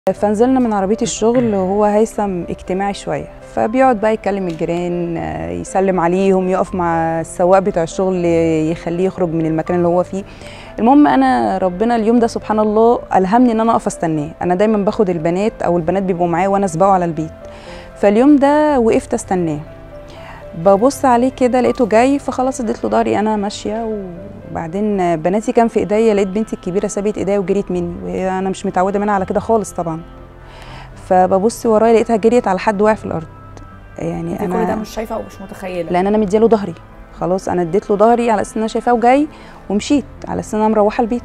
فنزلنا من عربية الشغل وهو هيثم اجتماعي شوية فبيقعد بقى يكلم الجيران آه، يسلم عليهم يقف مع السواق بتاع الشغل يخليه يخرج من المكان اللي هو فيه المهم انا ربنا اليوم ده سبحان الله الهمني ان انا اقف استناه انا دايما باخد البنات او البنات بيبقوا معايا وانا اسبقه على البيت فاليوم ده وقفت استناه ببص عليه كده لقيته جاي فخلاص اديت له ظهري انا ماشيه وبعدين بناتي كان في ايديا لقيت بنتي الكبيره سابت ايديا وجريت مني وانا مش متعوده منها على كده خالص طبعا فببص ورايا لقيتها جريت على حد واقع في الارض يعني انت كل ده مش شايفه او مش متخيله لان انا مدياله ظهري خلاص انا اديت له ظهري على اساس ان انا شايفاه وجاي ومشيت على اساس ان انا مروحه البيت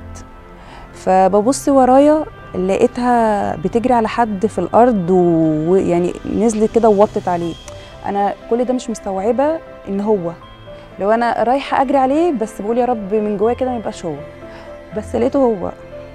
فببص ورايا لقيتها بتجري على حد في الارض و- ويعني نزلت كده ووطت عليه انا كل ده مش مستوعبه ان هو لو انا رايحه اجري عليه بس بقول يا رب من جوايا كده ما يبقاش هو بس لقيته هو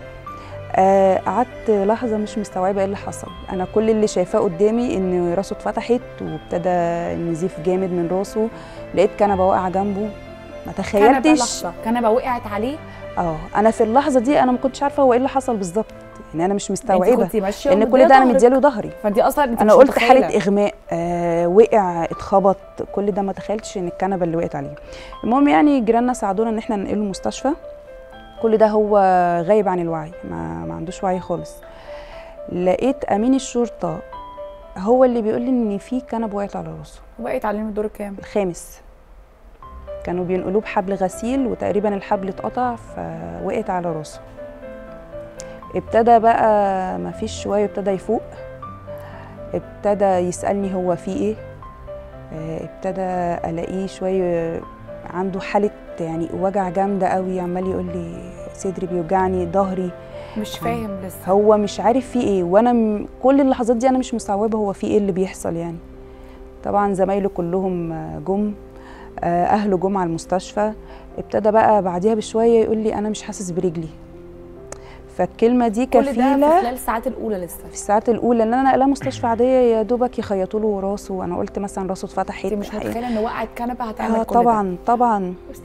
آه، قعدت لحظه مش مستوعبه ايه اللي حصل انا كل اللي شايفاه قدامي ان راسه اتفتحت وابتدى النزيف جامد من راسه لقيت كنبه واقعه جنبه ما كنبه تخيلتش لحظه كنبه وقعت عليه اه انا في اللحظه دي انا ما كنتش عارفه هو ايه اللي حصل بالظبط يعني انا مش انت مستوعبه كنتي ماشيه لان ومدية كل ده انا ظهرك. مدياله ظهري فانت اصلا انت انا مش قلت متخيلة. حاله اغماء آه وقع اتخبط كل ده ما تخيلتش ان الكنبه اللي وقعت عليه المهم يعني جيراننا ساعدونا ان احنا ننقله المستشفى كل ده هو غايب عن الوعي ما, ما عندوش وعي خالص لقيت امين الشرطه هو اللي بيقول لي ان في كنبه وقعت على راسه وقعت عليه من الدور الكام الخامس كانوا بينقلوه بحبل غسيل وتقريبا الحبل اتقطع فوقعت على راسه ابتدى بقى ما فيش شويه ابتدى يفوق ابتدى يسالني هو في ايه آه، ابتدى الاقيه شويه عنده حاله يعني وجع جامده قوي عمال يقول لي صدري بيوجعني ظهري مش فاهم لسه هو مش عارف في ايه وانا م... كل اللحظات دي انا مش مستوعبه هو في ايه اللي بيحصل يعني طبعا زمايله كلهم آه، جم آه، اهله جم على المستشفى ابتدى بقى بعديها بشويه يقول لي انا مش حاسس برجلي فالكلمه دي كل ده في كفيله خلال الساعات الاولى لسه في الساعات الاولى ان انا نقلها مستشفى عاديه يا دوبك يخيطوا له راسه انا قلت مثلا راسه اتفتحت انت مش متخيله ان وقعت كنبه هتعمل اه كل ده طبعا طبعا